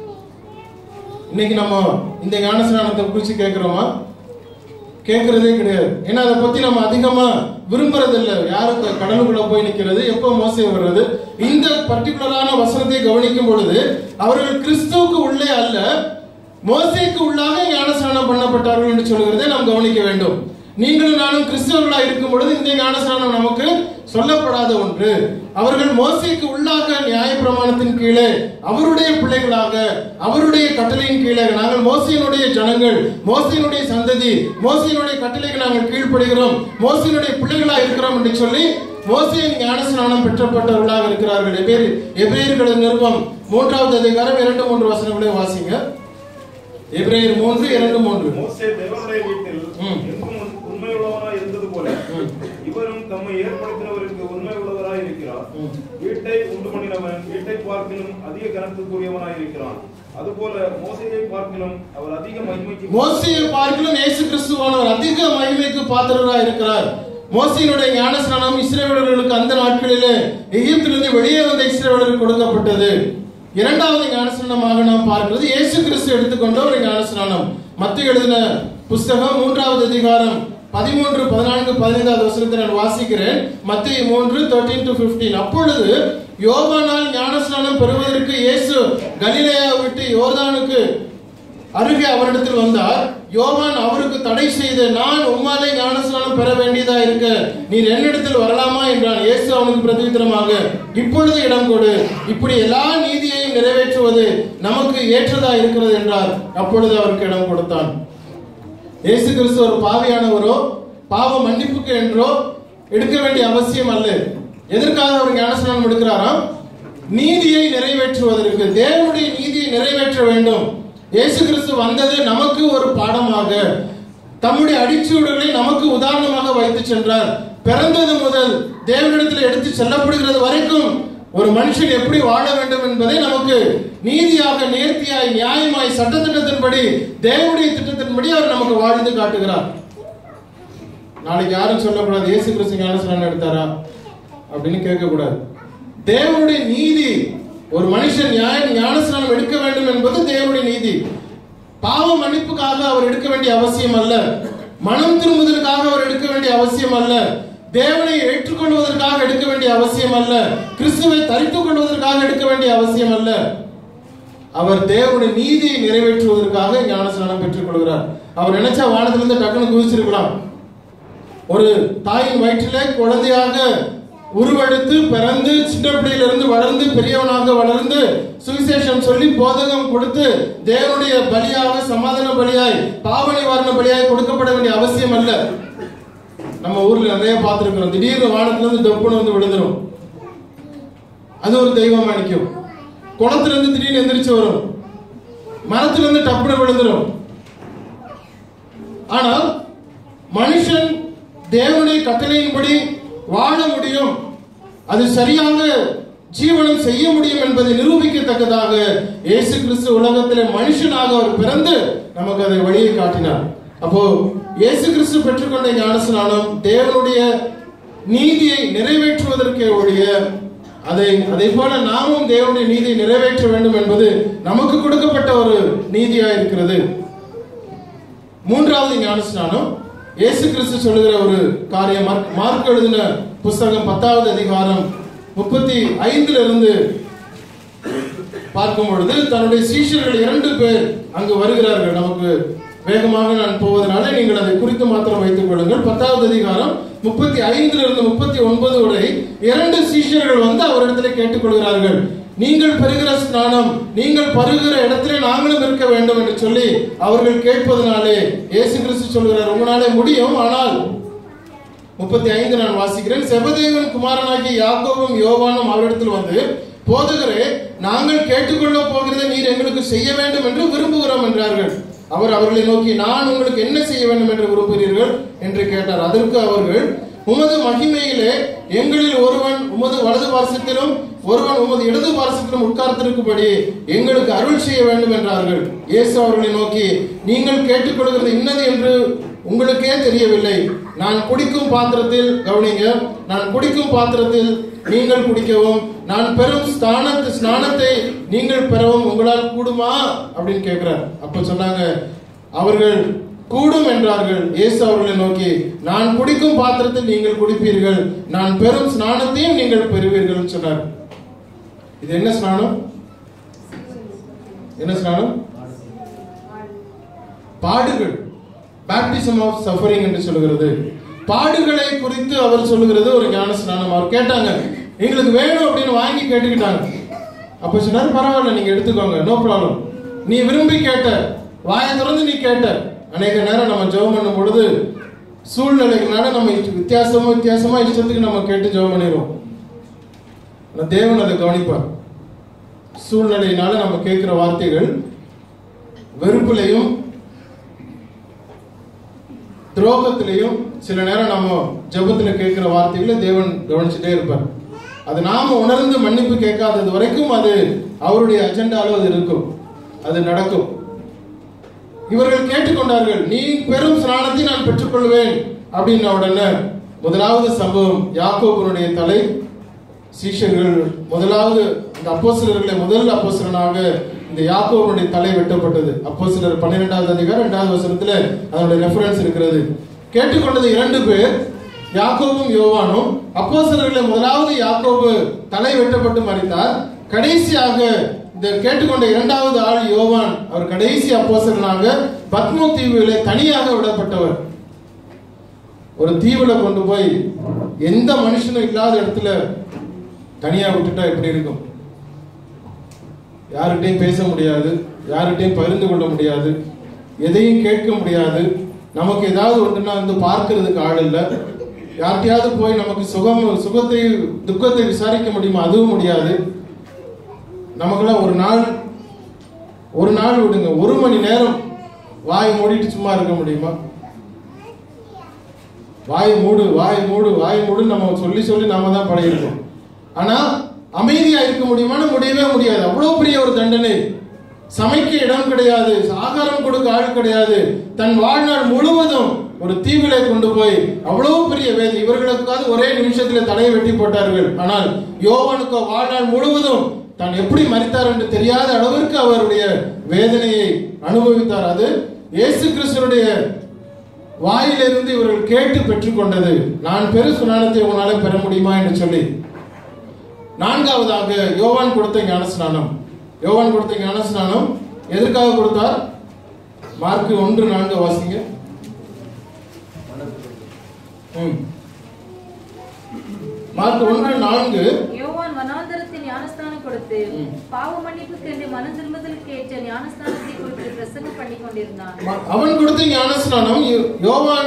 இன்னைக்கு நம்ம இந்த ஞானஸ்நானத்தை குறித்து கேட்கிறோமா கேட்கறதே கிடையாது ஏன்னா அதை பத்தி நம்ம அதிகமா விரும்புறது இல்ல யாருக்கு கடலுக்குள்ள போய் நிக்கிறது எப்போ மோசை வர்றது இந்த பர்டிகுலரான வசனத்தை கவனிக்கும் பொழுது அவர்கள் கிறிஸ்துவுக்கு உள்ளே அல்ல மோசைக்கு உள்ளாக ஞானஸ்நானம் பண்ணப்பட்டார்கள் என்று சொல்கிறதை நாம் கவனிக்க வேண்டும் நீங்களும் நானும் கிறிஸ்தவர்களா இருக்கும் பொழுது இந்த ஞானஸ்நானம் நமக்கு சொல்லப்படாத ஒன்று அவர்கள் மோசைக்கு உள்ளாக நியாயப்பிரமாணத்தின் கீழே அவருடைய பிள்ளைகளாக அவருடைய கட்டளையின் கீழே நாங்கள் மோசையினுடைய ஜனங்கள் மோசையினுடைய சந்ததி மோசையினுடைய கட்டளைக்கு நாங்கள் கீழ்ப்படுகிறோம் மோசையினுடைய பிள்ளைகளா இருக்கிறோம் என்று சொல்லி மோசையின் ஞானஸ்நானம் பெற்றப்பட்டவர்களாக இருக்கிறார்கள் எபேர் எபிரேயர்களின் நிருபம் மூன்றாவது அதிகாரம் இரண்டு மூன்று வசனங்களை வாசிங்க எபிரேயர் மூன்று இரண்டு மூன்று மோசே தேவனுடைய வீட்டில் ம். எங்கும் உண்மையுள்ளவராய் இருந்தது போல ம். இவரும் தம்மை ஏற்படுத்தினவருக்கு உண்மை உள்ளவராய் இருக்கிறார் ம். வீட்டை உண்டு பண்ணினவன் வீட்டை பார்க்கிலும் அதிக கனத்துக்குரியவனாய் இருக்கிறான் அதுபோல மோசையை பார்க்கிலும் அவர் அதிக மகிமைக்கு மோசையை பார்க்கிலும் இயேசு கிறிஸ்துவானவர் அதிக மகிமைக்கு பாத்திரராக இருக்கிறார் மோசையினுடைய ஞானஸ்நானம் இஸ்ரேலர்களுக்கு அந்த நாட்களிலே எகிப்திலிருந்து வெளியே வந்த இஸ்ரேலருக்கு கொடுக்கப்பட்டது இரண்டாவது ஞானஸ்நானமாக நாம் பார்க்கிறது இயேசு கிறிஸ்து எடுத்துக்கொண்ட ஒரு ஞானஸ்நானம் மத்திய எழுதின புஸ்தகம் மூன்றாவது அதிகாரம் பதிமூன்று பதினான்கு பதினைந்தாவது வசனத்தை நான் வாசிக்கிறேன் மத்திய மூன்று தேர்ட்டீன் டு பிப்டீன் அப்பொழுது யோவானால் ஞானஸ்நானம் பெறுவதற்கு இயேசு கலிலேயா விட்டு யோர்தானுக்கு அருகே அவரிடத்தில் வந்தார் யோவான் அவருக்கு தடை செய்து நான் உம்மாலே ஞானஸ்நானம் பெற வேண்டியதா இருக்க நீர் என்னிடத்தில் வரலாமா என்றான் இயேசு அவனுக்கு பிரதித்திரமாக இப்பொழுது இடம் கொடு இப்படி எல்லா நீதியையும் நிறைவேற்றுவது நமக்கு ஏற்றதா இருக்கிறது என்றார் அப்பொழுது அவருக்கு இடம் கொடுத்தான் இயேசு கிறிஸ்து ஒரு பாவியானவரோ பாவ மன்னிப்புக்கு என்றோ எடுக்க வேண்டிய அவசியம் அல்ல எதற்காக அவர் ஞானஸ்நானம் எடுக்கிறாராம் நீதியை நிறைவேற்றுவதற்கு தேவனுடைய நீதியை நிறைவேற்ற வேண்டும் இயேசு கிறிஸ்து வந்தது நமக்கு ஒரு பாடமாக தம்முடைய அடிச்சூடுகளை நமக்கு உதாரணமாக வைத்து சென்றார் பிறந்தது முதல் தேவனிடத்தில் எடுத்து செல்லப்படுகிறது வரைக்கும் ஒரு மனுஷன் எப்படி வாழ வேண்டும் என்பதை நமக்கு நீதியாக நேர்த்தியாய் நியாயமாய் சட்டத்திட்டத்தின்படி தேவனுடைய திட்டத்தின்படி அவர் நமக்கு வாழ்ந்து காட்டுகிறார் நாளைக்கு யாரும் சொல்லக்கூடாது இயேசு கிறிஸ்து ஞானஸ்நானம் எடுத்தாரா அப்படின்னு கேட்கக்கூடாது தேவனுடைய நீதி ஒரு மனுஷன் நியாய ஞானஸ்நானம் எடுக்க வேண்டும் என்பது தேவனுடைய நீதி பாவ மன்னிப்புக்காக அவர் எடுக்க வேண்டிய அவசியம் அல்ல மனம் திரும்புவதற்காக அவர் எடுக்க வேண்டிய அவசியம் அல்ல தேவனை ஏற்றுக்கொள்வதற்காக எடுக்க வேண்டிய அவசியம் அல்ல கிறிஸ்துவை தரித்துக் கொள்வதற்காக எடுக்க வேண்டிய அவசியம் அல்ல அவர் தேவனுடைய நீதியை நிறைவேற்றுவதற்காக ஞானஸ்நானம் பெற்றுக் கொள்கிறார் அவர் நினைச்சா வானத்திலிருந்து டக்குன்னு குதிச்சிருக்கலாம் ஒரு தாயின் வயிற்றிலே குழந்தையாக உருவெடுத்து பிறந்து சின்ன பிள்ளையிலிருந்து வளர்ந்து பெரியவனாக வளர்ந்து சுவிசேஷம் சொல்லி போதகம் கொடுத்து தேவனுடைய பலியாக சமாதான பலியாய் பாவ நிவாரண பலியாய் கொடுக்கப்பட வேண்டிய அவசியம் அல்ல நம்ம ஊர்ல நிறைய பார்த்திருக்கிறோம் திடீர்னு வானத்துல இருந்து டப்புன்னு வந்து விழுந்துரும் அது ஒரு தெய்வம் அணிக்கும் குளத்துல இருந்து திடீர்னு எந்திரிச்சு வரும் மரத்துல இருந்து டப்புன்னு விழுந்துரும் ஆனால் மனுஷன் தேவனுடைய கட்டளையின்படி வாழ முடியும் அது சரியாக ஜீவனம் செய்ய முடியும் என்பதை நிரூபிக்கத்தக்கதாக இயேசு கிறிஸ்து உலகத்திலே மனுஷனாக அவர் பிறந்து நமக்கு அதை வழியை காட்டினார் அப்போ இயேசு கிறிஸ்து பெற்றுக்கொண்ட ஞானஸ்நானம் தேவனுடைய நீதியை நிறைவேற்றுவதற்கே ஒழிய அதை அதை போல நாமும் தேவனுடைய நீதியை நிறைவேற்ற வேண்டும் என்பது நமக்கு கொடுக்கப்பட்ட ஒரு நீதியா இருக்கிறது மூன்றாவது ஞானஸ்நானம் இயேசு கிறிஸ்து சொல்லுகிற ஒரு காரியம் மார்க்- மார்க் எழுதின புஸ்தகம் பத்தாவது அதிகாரம் முப்பத்தி ஐந்துல இருந்து பார்க்கும் பொழுது தன்னுடைய சீஷர்கள் இரண்டு பேர் அங்கு வருகிறார்கள் நமக்கு வேகமாக நான் போவதனால நீங்கள் அதை குறித்து மாத்திரம் வைத்துக் கொள்ளுங்கள் பத்தாவது அதிகாரம் முப்பத்தி ஐந்துல இருந்து முப்பத்தி ஒன்பது வரை இரண்டு சீஷர்கள் வந்து அவரிடத்துல கேட்டுக்கொள்கிறார்கள் நீங்கள் பெறுகிற ஸ்நானம் நீங்கள் பருகிற இடத்திலே நாங்களும் இருக்க வேண்டும் என்று சொல்லி அவர்கள் கேட்பதனாலே இயேசு கிறிஸ்து சொல்கிறார் உங்களாலே முடியும் ஆனால் முப்பத்தி ஐந்து நான் வாசிக்கிறேன் செபதேவன் குமாரனாகிய யாக்கோபும் யோவானும் அவரிடத்தில் வந்து போதகரே நாங்கள் கேட்டுக்கொள்ள போகிறதை நீர் எங்களுக்கு செய்ய வேண்டும் என்று விரும்புகிறோம் என்றார்கள் அவர் அவர்களை நோக்கி நான் உங்களுக்கு என்ன செய்ய வேண்டும் என்று விரும்புகிறீர்கள் என்று கேட்டார் அதற்கு அவர்கள் உமது மகிமையிலே எங்களில் ஒருவன் உமது வலது பாரசத்திலும் ஒருவன் உமது இடது பாரசத்திலும் உட்கார்ந்திருக்கும்படி எங்களுக்கு அருள் செய்ய வேண்டும் என்றார்கள் இயேசு அவர்களை நோக்கி நீங்கள் கேட்டுக்கொள்கிறது இன்னது என்று உங்களுக்கே தெரியவில்லை நான் குடிக்கும் பாத்திரத்தில் கவனிங்க நான் குடிக்கும் பாத்திரத்தில் நீங்கள் குடிக்கவும் நான் பெறும் ஸ்நானத்து ஸ்நானத்தை நீங்கள் பெறவும் உங்களால் கூடுமா அப்படின்னு கேட்கிறார் அப்ப சொன்னாங்க அவர்கள் கூடும் என்றார்கள் இயேசு அவர்களை நோக்கி நான் குடிக்கும் பாத்திரத்தில் நீங்கள் குடிப்பீர்கள் நான் பெறும் ஸ்நானத்தையும் நீங்கள் பெறுவீர்கள் சொன்னார் இது என்ன ஸ்நானம் என்ன ஸ்நானம் பாடுகள் பேப்டிசம் ஆஃப் சஃபரிங் என்று சொல்கிறது பாடுகளை குறித்து அவர் சொல்லுகிறது ஒரு ஞான ஸ்நானம் அவர் கேட்டாங்க எங்களுக்கு வேணும் அப்படின்னு வாங்கி கேட்டுக்கிட்டாங்க அப்ப சொன்னாரு பரவாயில்ல நீங்க எடுத்துக்கோங்க நோ ப்ராப்ளம் நீ விரும்பி கேட்ட வாயை திறந்து நீ கேட்ட அநேக நேரம் நம்ம ஜெபம் பண்ணும் பொழுது சூழ்நிலைகளால நம்ம இஷ்ட- வித்தியாசமா வித்தியாசமா இஷ்டத்துக்கு நம்ம கேட்டு ஜெபம் பண்ணிடுவோம் ஆனா தேவன் அதை கவனிப்பார் சூழ்நிலையினால நம்ம கேட்கிற வார்த்தைகள் வெறுப்புலையும் துரோகத்திலையும் சில நேரம் நம்ம ஜெபத்துல கேட்கிற வார்த்தைகளை தேவன் கவனிச்சுட்டே இருப்பார் அது நாம உணர்ந்து மன்னிப்பு கேட்காதது வரைக்கும் அது அவருடைய அஜெண்டால அது இருக்கும் அது நடக்கும் இவர்கள் கேட்டுக்கொண்டார்கள் நீ பெரும் ஸ்நானத்தை நான் பெற்றுக்கொள்வேன் அப்படின்ன உடனே முதலாவது சம்பவம் யாக்கோபனுடைய தலை சீஷர்கள் முதலாவது இந்த அப்போஸ்தலர்களை முதல் அப்போஸ்தலனாக இந்த யாக்கோபனுடைய தலை வெட்டப்பட்டது அப்போஸ்தலர் பன்னிரெண்டாவது அதிகாரம் இரண்டாவது வசனத்துல அதனுடைய ரெஃபரன்ஸ் இருக்கிறது கேட்டுக்கொண்டது இரண்டு பேர் யாக்கோபும் யோவானும் அப்போஸ்தலர்களை முதலாவது யாக்கோபு தலை வெட்டப்பட்டு மறித்தார் கடைசியாக இந்த கேட்டுக்கொண்ட இரண்டாவது ஆள் யோவான் அவர் கடைசி அப்போஸ்தலனாக பத்மோ தீவிலே தனியாக விடப்பட்டவர் ஒரு தீவுல கொண்டு போய் எந்த மனுஷனும் இல்லாத இடத்துல தனியா விட்டுட்டா எப்படி இருக்கும் யார்கிட்டயும் பேச முடியாது யார்கிட்டயும் பகிர்ந்து கொள்ள முடியாது எதையும் கேட்க முடியாது நமக்கு ஏதாவது ஒன்றுனா வந்து பார்க்கிறதுக்கு ஆள் இல்லை யார்கிட்டயாவது போய் நமக்கு சுகம் சுகத்தை துக்கத்தை விசாரிக்க முடியுமா அதுவும் முடியாது நமக்கெல்லாம் ஒரு நாள் ஒரு நாள் விடுங்க ஒரு மணி நேரம் வாய் மூடிட்டு சும்மா இருக்க முடியுமா வாய் மூடு வாய் மூடு வாய் மூடு நம்ம சொல்லி சொல்லி நாம தான் பழகிருக்கோம் ஆனா அமைதியா இருக்க முடியுமான்னு முடியவே முடியாது அவ்வளவு பெரிய ஒரு தண்டனை சமைக்க இடம் கிடையாது ஆகாரம் கொடுக்க ஆள் கிடையாது தன் வாழ்நாள் முழுவதும் ஒரு தீவிலே கொண்டு போய் அவ்வளவு பெரிய வேதி இவர்களுக்காவது ஒரே நிமிஷத்துல தலையை வெட்டி போட்டார்கள் ஆனால் யோவானுக்கு வாழ்நாள் முழுவதும் தான் எப்படி மறித்தார் என்று தெரியாத அளவிற்கு அவருடைய வேதனையை அனுபவித்தார் அது இயேசு கிறிஸ்துடைய வாயிலிருந்து இவர்கள் கேட்டு பெற்றுக்கொண்டது நான் பெரு சுனானத்தை உங்களால பெற முடியுமா என்று சொல்லி நான்காவதாக யோவான் கொடுத்த ஞானஸ்நானம் யோவான் கொடுத்த ஞானஸ்நானம் எதற்காக கொடுத்தார் மார்க் ஒன்று நான்கு வாசிங்க ம். மார்க் ஒன்று நான்கு யோவான் வனாந்தரத்தில் ஞானஸ்தானம் கொடுத்து ம். பாவ மன்னிப்புக்கு என்று மனம் திரும்புதலுக்கு ஏற்ற ஞானஸ்தானத்தை குறித்து பிரசங்கம் பண்ணி கொண்டிருந்தான் ம- அவன் கொடுத்த ஞானஸ்நானம் யோ- யோவான்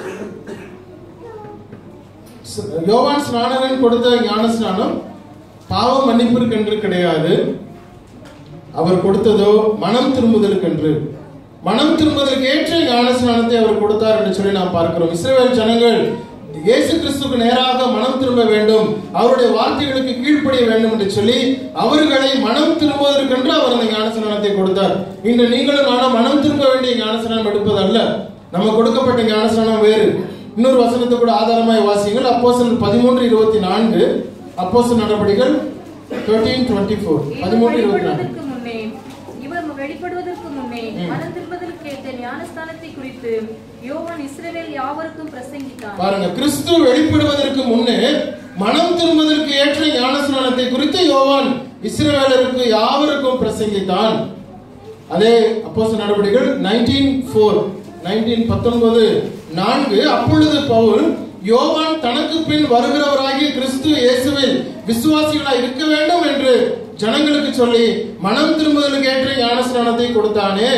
ஸ்- யோவான் ஸ்நானகன் கொடுத்த ஞானஸ்நானம் பாவ மன்னிப்பிற்கென்று கிடையாது அவர் கொடுத்ததோ மனம் திரும்புதலுக்கென்று மனம் திரும்புதலுக்கு ஏற்ற ஞானஸ்நானத்தை அவர் கொடுத்தார் என்று சொல்லி நாம் பார்க்கிறோம் இஸ்ரவேல் ஜனங்கள் இயேசு கிறிஸ்துக்கு நேராக மனம் திரும்ப வேண்டும் அவருடைய வார்த்தைகளுக்கு கீழ்ப்படிய வேண்டும் என்று சொல்லி அவர்களை மனம் திரும்புவதற்கென்று அவர் அந்த ஞானஸ்நானத்தை கொடுத்தார் இன்று நீங்களும் நானும் மனம் திரும்ப வேண்டிய ஞானஸ்நானம் எடுப்பதல்ல நம்ம கொடுக்கப்பட்ட ஞானஸ்நானம் வேறு இன்னொரு வசனத்தை கூட ஆதாரமாய் வாசியுங்கள் அப்போஸ்தலர் பதிமூன்று இருபத்தி நான்கு அப்போஸ்தலர் நடவடிக்கைகள் தேர்ட்டீன் டுவெண்ட்டி ஃபோர் இவர் பதிமூன்று இருபத்தி நான்கு வெளிப்படுவதற்கு முன்னே இவர் வெளிப்படுவதற்கு முன்னே மனம் திரும்புதலுக்கு ஏற்ற ஞானஸ்தானத்தை குறித்து யோவான் இஸ்ரவேல் யாவருக்கும் பிரசங்கித்தான் பாருங்க கிறிஸ்து வெளிப்படுவதற்கு முன்னே மனம் திரும்புவதற்கு ஏற்ற ஞானஸ்நானத்தை குறித்து யோவான் இஸ்ரவேலருக்கு யாவருக்கும் பிரசங்கித்தான் அதே அப்போஸ்தலர் நடவடிக்கைகள் நைன்டீன் ஃபோர் நைன்டீன் பத்தொன்பது நான்கு அப்பொழுது பவுல் யோவான் தனக்கு பின் வருகிறவராகிய கிறிஸ்து இயேசுவில் விசுவாசிகளாய் இருக்க வேண்டும் என்று ஜனங்களுக்கு சொல்லி மனம் திரும்புதலுக்கு ஏற்ற ஞானஸ்நானத்தை கொடுத்தானே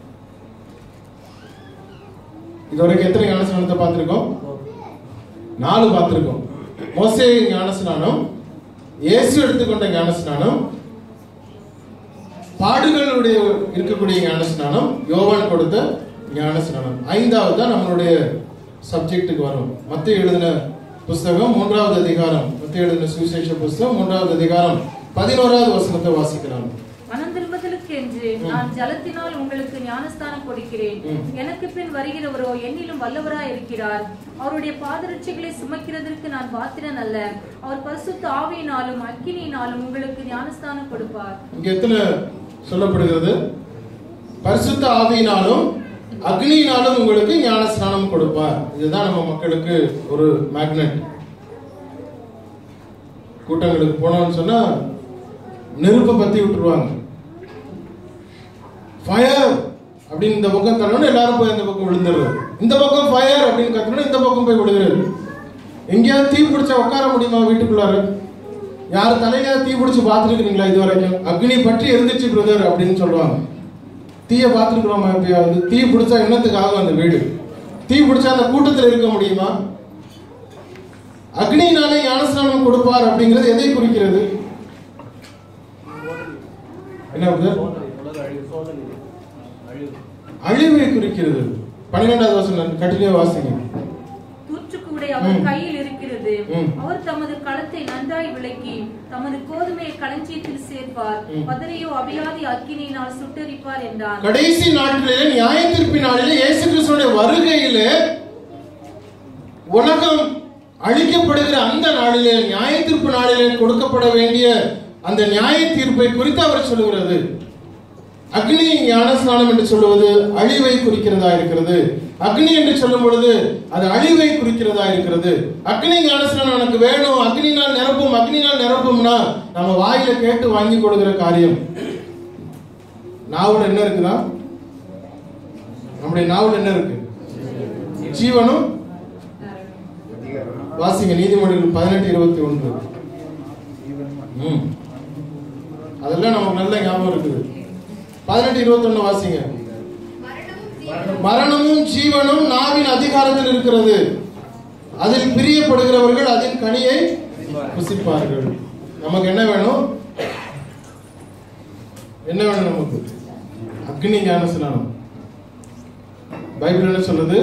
இதுவரைக்கும் எத்தனை ஞானஸ்நானத்தை பார்த்திருக்கோம் நாலு பார்த்திருக்கோம் மோசே ஞானஸ்நானம் இயேசு எடுத்துக்கொண்ட ஞானஸ்நானம் பாடுகளுடைய இருக்கக்கூடிய ஞானஸ்நானம் யோவான் கொடுத்த ஞானஸ்நானம் ஐந்தாவது தான் நம்மளுடைய சப்ஜெக்ட்டுக்கு வரும் மத்திய எழுதின புஸ்தகம் மூன்றாவது அதிகாரம் மத்திய எழுதின சுவிசேஷ புஸ்தகம் மூன்றாவது அதிகாரம் பதினோராவது வசனத்தை வாசிக்கலாம் மனம் திரும்புதலுக்கு என்று நான் ஜலத்தினால் உங்களுக்கு ஞானஸ்தானம் கொடுக்கிறேன் ம். எனக்கு பின் வருகிறவரோ என்னிலும் வல்லவராய் இருக்கிறார் அவருடைய பாதரட்சைகளை சுமக்கிறதற்கு நான் பாத்திரன் அல்ல அவர் பரிசுத்த ஆவியினாலும் அக்கினியினாலும் உங்களுக்கு ஞானஸ்தானம் கொடுப்பார் இங்க எத்தனை சொல்லப்படுகிறது பரிசுத்த ஆவியினாலும் அக்னியினாலும் உங்களுக்கு ஞானஸ்நானம் கொடுப்பார் இதுதான் நம்ம மக்களுக்கு ஒரு மேக்னெட் கூட்டங்களுக்கு போனோம்னு சொன்னா நெருப்பை பத்தி விட்டுருவாங்க ஃபயர் அப்படின்னு இந்த பக்கம் தரணும் எல்லாரும் போய் அந்த பக்கம் விழுந்துடுறது இந்த பக்கம் ஃபயர் அப்படின்னு கத்தணும் இந்த பக்கம் போய் விழுகிறது எங்கேயாவது தீ பிடிச்சா உட்கார முடியுமா வீட்டுக்குள்ளார யார் தலையில தீ பிடிச்சி பார்த்துருக்கீங்களா இது வரைக்கும் அக்னி பற்றி எரிந்துச்சு பிரதர் அப்படின்னு சொல்லுவாங்க தீயை பார்த்துருக்குறோமா எப்பயாவது தீ பிடிச்சா என்னத்துக்கு ஆகும் அந்த வீடு தீ பிடிச்சா அந்த கூட்டத்தில் இருக்க முடியுமா அக்னியினாலே ஞானஸ்நானம் கொடுப்பார் அப்படிங்கிறது எதை குறிக்கிறது என்ன பிரதர் அழிவை குறிக்கிறது பன்னிரெண்டாவது வசனம் கண்டினியூ வாசிங்க தூற்றுக்கூடை அவர் ம். கையில் இருக்கிறது ம். அவர் தமது களத்தை நன்றாய் விளக்கி தமது கோதுமையை களஞ்சியத்தில் சேர்ப்பார் ம். பதரையோ அபியாதி அக்கினியினால் சுட்டரிப்பார் என்றான் கடைசி நாட்களிலே நியாய தீர்ப்பு நாளிலே இயேசு கிறிஸ்துடைய வருகையிலே உலகம் அழிக்கப்படுகிற அந்த நாளிலே நியாய தீர்ப்பு நாளிலே கொடுக்கப்பட வேண்டிய அந்த நியாய தீர்ப்பை குறித்து அவர் சொல்லுகிறது அக்னி ஞானஸ்நானம் என்று சொல்லுவது அழிவை குறிக்கிறதா இருக்கிறது அக்னி என்று சொல்லும் பொழுது அது அழிவை குறிக்கிறதா இருக்கிறது அக்னி ஞானஸ்நானம் எனக்கு வேணும் அக்னினால் நிரப்பும் அக்னினால் நிரப்பும்னா நம்ம வாயில கேட்டு வாங்கி கொடுக்கிற காரியம் நாவல் என்ன இருக்குதா நம்முடைய நாவல் என்ன இருக்கு ஜீவனும் வாசிங்க நீதிமொழிகள் பதினெட்டு இருபத்தி ஒன்று ம். அதெல்லாம் நமக்கு நல்ல ஞாபகம் இருக்குது பதினெட்டு இருபத்தி ஒண்ணு வாசிங்க மரணமும் ஜீவனும் நாவின் அதிகாரத்தில் இருக்கிறது அதில் பிரியப்படுகிறவர்கள் அதன் கனியை புசிப்பார்கள் நமக்கு என்ன வேணும் என்ன வேணும் நமக்கு அக்னி ஞான ஸ்நானம் பைபிள் என்ன சொல்லுது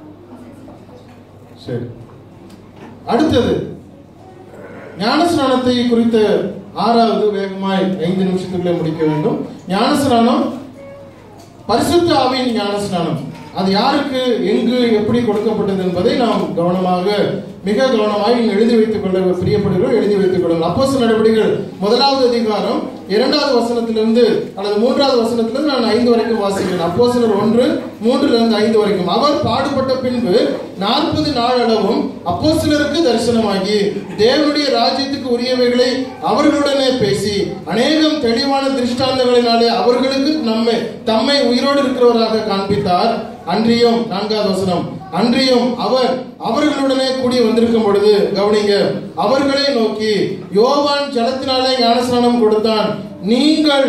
சரி அடுத்தது ஞானஸ்நானத்தை குறித்த ஆறாவது வேகமாய் ஐந்து நிமிஷத்துக்குள்ளே முடிக்க வேண்டும் ஞானஸ்நானம் பரிசுத்த ஆவியின் ஞானஸ்நானம் அது யாருக்கு எங்கு எப்படி கொடுக்கப்பட்டது என்பதை நாம் கவனமாக மிக கவனமாக நீங்கள் எழுதி வைத்துக் கொள்ள பிரியப்படுகிறோம் எழுதி வைத்துக் கொள்ளுங்கள் அப்போஸ்தலர் நடவடிக்கைகள் முதலாவது அதிகாரம் இரண்டாவது வசனத்திலிருந்து அல்லது மூன்றாவது வசனத்திலிருந்து நான் ஐந்து வரைக்கும் வாசிக்கிறேன் அப்போஸ்தலர் ஒன்று மூன்றுல இருந்து ஐந்து வரைக்கும் அவர் பாடுபட்ட பின்பு நாற்பது நாள் அளவும் அப்போஸ்தலருக்கு தரிசனமாகி தேவனுடைய ராஜ்யத்துக்கு உரியவைகளை அவர்களுடனே பேசி அநேகம் தெளிவான திருஷ்டாந்தங்களினாலே அவர்களுக்கு நம்மை தம்மை உயிரோடு இருக்கிறவராக காண்பித்தார் அன்றியும் நான்காவது வசனம் அன்றியும் அவர் அவர்களுடனே கூடி வந்திருக்கும் பொழுது கவனிங்க அவர்களை நோக்கி யோவான் ஜலத்தினாலே ஞானஸ்நானம் கொடுத்தான் நீங்கள்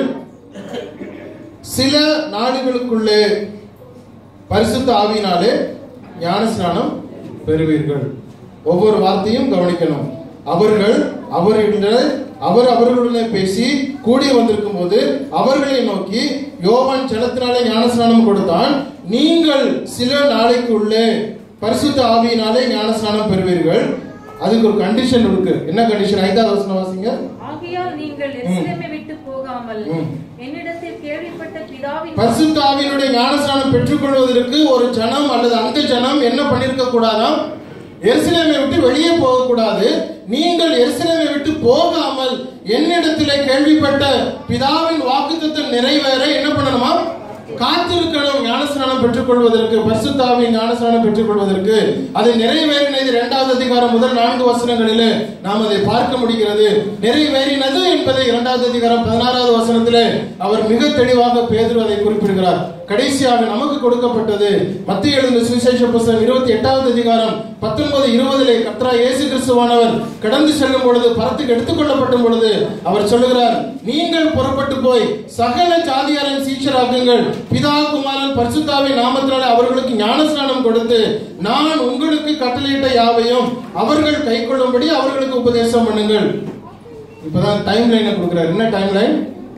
சில நாடுகளுக்குள்ளே பரிசுத்த ஆவியினாலே ஞானஸ்நானம் பெறுவீர்கள் ஒவ்வொரு வார்த்தையும் கவனிக்கணும் அவர்கள் அவர்களிடம் அவர் அவர்களுடனே பேசி கூடி வந்திருக்கும் போது அவர்களை நோக்கி யோவான் ஜலத்தினாலே ஞானஸ்நானம் கொடுத்தான் நீங்கள் சில நாளைக்கு உள்ளே பரிசுத்த ஆவியினாலே ஞானஸ்நானம் பெறுவீர்கள் அதுக்கு ஒரு கண்டிஷன் இருக்கு என்ன கண்டிஷன் ஐந்தாவது வசனம் வாசிங்க ஆகையால் நீங்கள் எருசலேமை விட்டு போகாமல் ம். என்னிடத்தில் கேள்விப்பட்ட பிதாவின் பரிசுத்த ஆவியினுடைய ஞானஸ்நானம் பெற்றுக்கொள்வதற்கு ஒரு ஜனம் அல்லது அந்த ஜனம் என்ன பண்ணிருக்க கூடாதாம் எருசலேமை விட்டு வெளியே போகக்கூடாது நீங்கள் எருசலேமை விட்டு போகாமல் என்னிடத்திலே கேள்விப்பட்ட பிதாவின் வாக்குத்தத்தம் நிறைவேற என்ன பண்ணணுமா காத்திருக்கணும் ஞானஸ்நானம் பெற்றுக்கொள்வதற்கு பரிசுத்தாவின் ஞானஸ்நானம் பெற்றுக்கொள்வதற்கு அது நிறைவேறினது இரண்டாவது அதிகாரம் முதல் நான்கு வசனங்களிலே நாம் அதை பார்க்க முடிகிறது நிறைவேறினது என்பதை இரண்டாவது அதிகாரம் பதினாறாவது வசனத்திலே அவர் மிக தெளிவாக பேதுரு அதை குறிப்பிடுகிறார் கடைசியாக நமக்கு கொடுக்கப்பட்டது மத்திய எழுந்த சுவிசேஷ புஸ்தகம் இருபத்தி எட்டாவது அதிகாரம் பத்தொன்பது இருபதிலே கத்ரா இயேசு கிறிஸ்துவானவர் கடந்து செல்லும் பொழுது பரத்துக்கு எடுத்துக்கொள்ளப்படும் பொழுது அவர் சொல்லுகிறார் நீங்கள் புறப்பட்டு போய் சகல ஜாதியாரின் சீச்சராக்குங்கள் பிதா குமாரன் பரிசுத்தாவின் நாமத்தினாலே அவர்களுக்கு ஞானஸ்நானம் கொடுத்து நான் உங்களுக்கு கட்டளையிட்ட யாவையும் அவர்கள் கைக்கொள்ளும்படி அவர்களுக்கு உபதேசம் பண்ணுங்கள் இப்பதான் டைம் லைனை கொடுக்கிறார் என்ன டைம் லைன்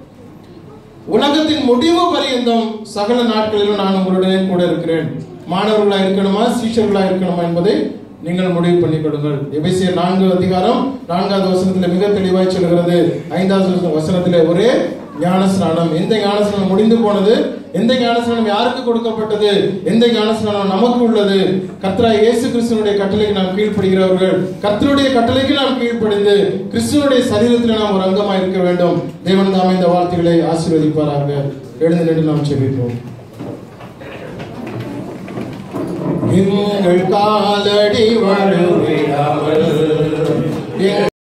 உலகத்தின் முடிவு பரியந்தம் சகல நாட்களிலும் நான் உங்களுடனே கூட இருக்கிறேன் மாணவர்களா இருக்கணுமா சீஷர்களா இருக்கணுமா என்பதை நீங்கள் முடிவு பண்ணிக் கொடுங்கள் எபேசியர் நான்கு அதிகாரம் நான்காவது வசனத்திலே மிக தெளிவாய் சொல்கிறது ஐந்தாவது வசனத்திலே ஒரே ஞானஸ்நானம் எந்த ஞானஸ்நானம் முடிந்து போனது எந்த ஞானஸ்நானம் யாருக்கு கொடுக்கப்பட்டது எந்த ஞானஸ்நானம் நமக்கு உள்ளது கத்ரா இயேசு கிறிஸ்துவனுடைய கட்டளைக்கு நாம் கீழ்ப்படுகிறவர்கள் கர்த்தருடைய கட்டளைக்கு நாம் கீழ்ப்படிந்து கிறிஸ்துவனுடைய சரீரத்தில் நாம் ஒரு அங்கமாக இருக்க வேண்டும் தேவன் தாமே இந்த வார்த்தைகளை ஆசீர்வதிப்பாராக எழுந்து நின்று நாம் செபிப்போம் எங்கள் காலடி வழுவிடாமல் எங்கள்